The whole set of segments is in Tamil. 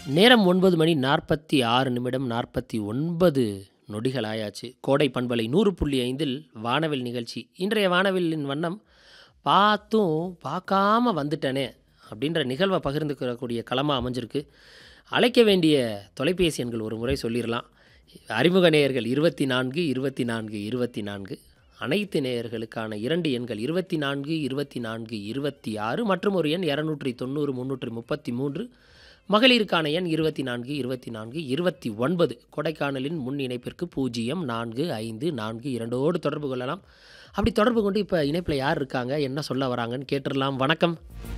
நேரம் ஒன்பது மணி நாற்பத்தி ஆறு நிமிடம் நாற்பத்தி ஒன்பது நொடிகள் ஆயாச்சு கோடை பண்பலை நூறு புள்ளி ஐந்தில் வானவில் நிகழ்ச்சி இன்றைய வானவில்லின் வண்ணம் பார்த்தும் பார்க்காம வந்துட்டனே அப்படின்ற நிகழ்வை பகிர்ந்துக்கிறக்கூடிய களமாக அமைஞ்சிருக்கு அழைக்க வேண்டிய தொலைபேசி எண்கள் ஒரு முறை சொல்லிடலாம் அறிமுக நேயர்கள் இருபத்தி நான்கு இருபத்தி நான்கு இருபத்தி நான்கு அனைத்து நேயர்களுக்கான இரண்டு எண்கள் இருபத்தி நான்கு இருபத்தி நான்கு இருபத்தி ஆறு மற்றும் ஒரு எண் இரநூற்றி தொண்ணூறு முந்நூற்றி முப்பத்தி மூன்று மகளிருக்கான எண் இருபத்தி நான்கு இருபத்தி நான்கு இருபத்தி ஒன்பது கொடைக்கானலின் முன் இணைப்பிற்கு பூஜ்ஜியம் நான்கு ஐந்து நான்கு இரண்டோடு தொடர்பு கொள்ளலாம் அப்படி தொடர்பு கொண்டு இப்போ இணைப்பில் யார் இருக்காங்க என்ன சொல்ல வராங்கன்னு கேட்டுடலாம் வணக்கம்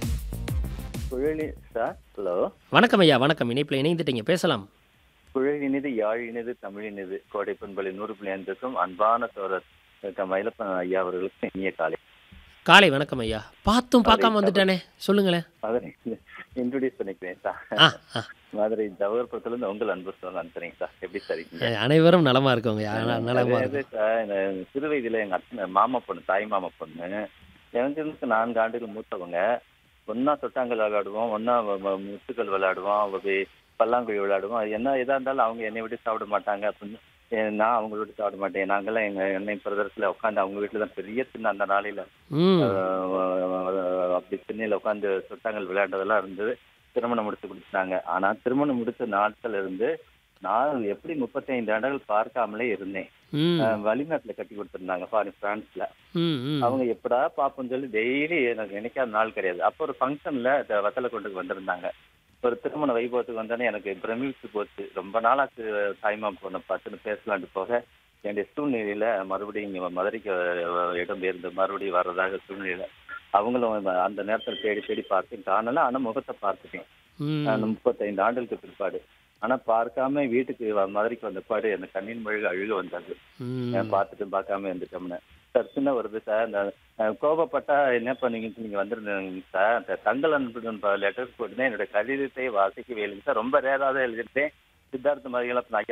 குழலி சார் ஹலோ வணக்கம் ஐயா வணக்கம் இணைப்பில் இணைந்துட்டீங்க பேசலாம் குழலினிது யாழினிது தமிழினிது கோடை பண்பலை நூறு புள்ளி ஐந்துக்கும் அன்பான தோழர் க. மயிலப்பன் ஐயா அவர்களுக்கு இனிய காலை காலை வணக்கம் ஐயா பார்த்தும் பார்க்காம வந்துட்டானே சொல்லுங்களேன் மதுரை இன்ட்ரோடியூஸ் பண்ணிக்கிறேன் சார் ஆ ஆ மதுரை ஜவஹர்புரத்துல இருந்து உங்கள் அன்பு சார் அனுப்புறேங்க சார் எப்படி சார் இருக்கீங்க அனைவரும் நலமா இருக்கவங்க யா- நலமா அதாவது இருக்கும் சார், இந்த சிறு வயதுல எங்க அத்தனை மாமா பொண்ணு தாய் மாமா பொண்ணு எனக்கு நான்கு ஆண்டுகள் மூத்தவங்க ஒன்னா தொட்டாங்கல் விளையாடுவோம் ஒன்னா வ- வ- முத்துக்கள் விளையாடுவோம் அப்படி பல்லாங்குழி விளையாடுவோம் அது என்ன எதா இருந்தாலும் அவங்க என்னை விட்டு சாப்பிட மாட்டாங்க அப்படின்னு ஏ, நான் அவங்க விட்டு சாப்பிட மாட்டேன் நாங்கெல்லாம் எங்க எண்ணெய் பிரதர்ஸ்ல உட்காந்து அவங்க வீட்டுல தான் பெரிய திண்ணை அந்த நாளையில ம் அஹ், அப்படி திண்ணையில உட்காந்து தொட்டாங்கல் விளையாண்டதெல்லாம் இருந்தது திருமணம் முடிச்சு கொடுத்துட்டாங்க ஆனா திருமணம் முடிச்ச நாட்கள் இருந்து நான் எப்படி முப்பத்தைந்து ஆண்டுகள் பார்க்காமலே இருந்தேன் ம் அஹ் வெளிநாட்டுல கட்டி கொடுத்துருந்தாங்க ஃபாரின் பிரான்ஸ்ல ம் ம் அவங்க எப்படா பாப்போம்னு சொல்லி டெய்லி எனக்கு நினைக்காத நாள் கிடையாது அப்போ ஒரு ஃபங்க்ஷன்ல வத்தலை கொண்டு வந்திருந்தாங்க ஒரு திருமண வைபவத்துக்கு வந்தோடனே எனக்கு பிரமிச்சு போச்சு ரொம்ப நாளாச்சு தாய்மா பொண்ணை பார்த்துன்னு பேசலான்ட்டு போக என்னுடைய சூழ்நிலையில மறுபடியும் இங்க மதுரைக்கு அஹ், இடம்பெயர்ந்து மறுபடியும் வர்றதாக சூழ்நிலையில அவங்களும் அந்த நேரத்துல தேடி தேடி பார்த்தேன் காணல ஆனா முகத்தை பார்த்துட்டேன் ம் அந்த முப்பத்தைந்து ஆண்டுகளுக்கு பிற்பாடு ஆனா பார்க்காம வீட்டுக்கு வ- மதுரைக்கு வந்த பாடு எனக்கு கண்ணின் மொழிகள் அழுக வந்தது ம் நான் பார்த்துட்டு பார்க்காம இருந்துட்டோம்னு சர்ச்சுன்னு வருது சார் இந்த அஹ், கோபப்பட்டா என்ன பண்ணீங்கன்னு நீங்க வந்திருந்தீங்க சார் அந்த தங்கள் அன்புடன் லெட்டர் போட்டுதான் என்னோட கடிதத்தை வாசிக்கவே இல்லைங்க சார் ரொம்ப ரேராக தான் எழுதிட்டேன் சித்தார்த்த மாதிரிலாம்